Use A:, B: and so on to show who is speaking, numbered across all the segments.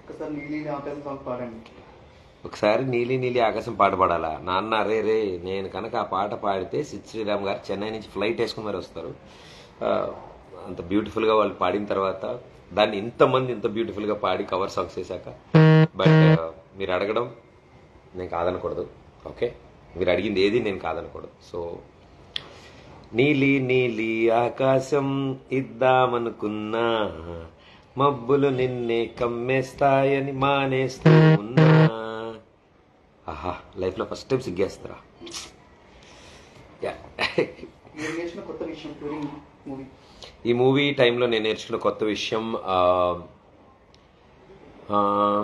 A: ఒకసారి నీలి ఆకాశం సాంగ్ పాడండి
B: ఒకసారి నీలి నీలి ఆకాశం పాట పాడాలా నాన్న రే రే నేను కనుక ఆ పాట పాడితే సిద్ శ్రీరామ్ గారు చెన్నై నుంచి ఫ్లైట్ వేసుకుని మరి వస్తారు ఆ, అంత బ్యూటిఫుల్ గా వాళ్ళు పాడిన తర్వాత దాన్ని ఇంతమంది ఇంత బ్యూటిఫుల్ గా పాడి కవర్ సాంగ్స్ చేశాక బట్ మీరు అడగడం నేను కాదనకూడదు ఓకే మీరు అడిగింది ఏది నేను కాదనకూడదు సో నీలి నీలి ఆకాశం ఇద్దామనుకున్నా మబ్బులు నిన్నే కమ్మేస్తాయని మానేస్తూ ఉన్నా ఆహా లైఫ్ లో ఫస్ట్ టైం సిగ్గేస్తారా Yeah.
A: మీరు నేర్చిన కొత్త విషయం టూరింగ్ మూవీ
B: ఈ మూవీ టైంలో నేను నేర్చుకున్న కొత్త విషయం ఆ, ఆ,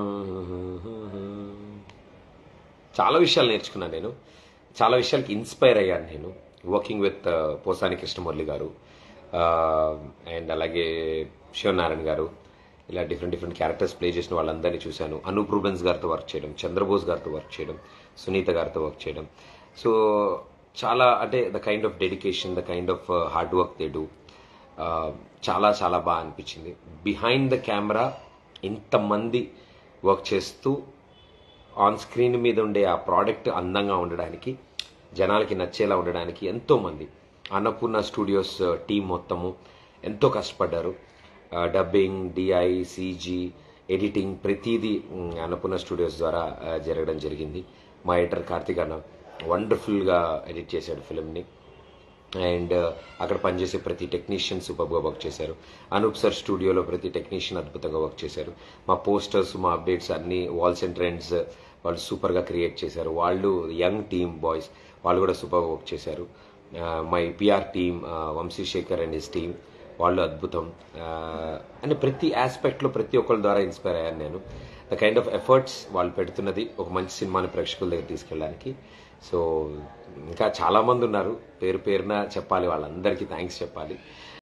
B: చాలా విషయాలు నేర్చుకున్నాను నేను చాలా విషయాలకి ఇన్స్పైర్ అయ్యాను నేను వర్కింగ్ విత్ పోసాని కృష్ణమురళి గారు అండ్ అలాగే శివనారాయణ గారు ఇలా డిఫరెంట్ డిఫరెంట్ క్యారెక్టర్స్ ప్లే చేసిన వాళ్ళందరినీ చూశాను అనూప్ రూబెన్స్ గారితో వర్క్ చేయడం చంద్రబోస్ గారితో వర్క్ చేయడం సునీత గారితో వర్క్ చేయడం సో చాలా అంటే the kind of dedication the kind of hard work they do చాలా చాలా బాగా అనిపించింది బిహైండ్ ద కెమెరా ఇంతమంది వర్క్ చేస్తూ ఆన్ స్క్రీన్ మీద ఉండే ఆ ప్రోడక్ట్ అందంగా ఉండడానికి జనాలకి నచ్చేలా ఉండడానికి ఎంతో మంది అన్నపూర్ణ స్టూడియోస్ టీం మొత్తము ఎంతో కష్టపడ్డారు డబ్బింగ్ డిఐ సిజీ ఎడిటింగ్ ప్రతిదీ మ్, అన్నపూర్ణ స్టూడియోస్ ద్వారా ఆ, జరగడం జరిగింది మా ఎడిటర్ కార్తిక్ అన్న వండర్ఫుల్గా ఎడిట్ చేశాడు ఫిల్మ్ని అండ్ అక్కడ పనిచేసే ప్రతి టెక్నీషియన్ సూపర్గా వర్క్ చేశారు అనూప్ సార్ స్టూడియోలో ప్రతి టెక్నీషియన్ అద్భుతంగా వర్క్ చేశారు మా పోస్టర్స్ మా అప్డేట్స్ అన్ని వాల్స్ అండ్ ట్రెండ్స్ వాళ్ళు సూపర్గా క్రియేట్ చేశారు వాళ్ళు యంగ్ టీమ్ బాయ్స్ వాళ్ళు కూడా సూపర్గా వర్క్ చేశారు my PR team Vamsi Shekar and his team వాళ్ళు అద్భుతం అంటే ప్రతి ఆస్పెక్ట్లో ప్రతి ఒక్కరి ద్వారా ఇన్స్పైర్ అయ్యాను నేను ద కైండ్ ఆఫ్ ఎఫర్ట్స్ వాళ్ళు పెడుతున్నది ఒక మంచి సినిమాని ప్రేక్షకుల దగ్గర తీసుకెళ్ళడానికి సో ఇంకా చాలా మంది ఉన్నారు పేరు పేరున చెప్పాలి వాళ్ళందరికీ థ్యాంక్స్ చెప్పాలి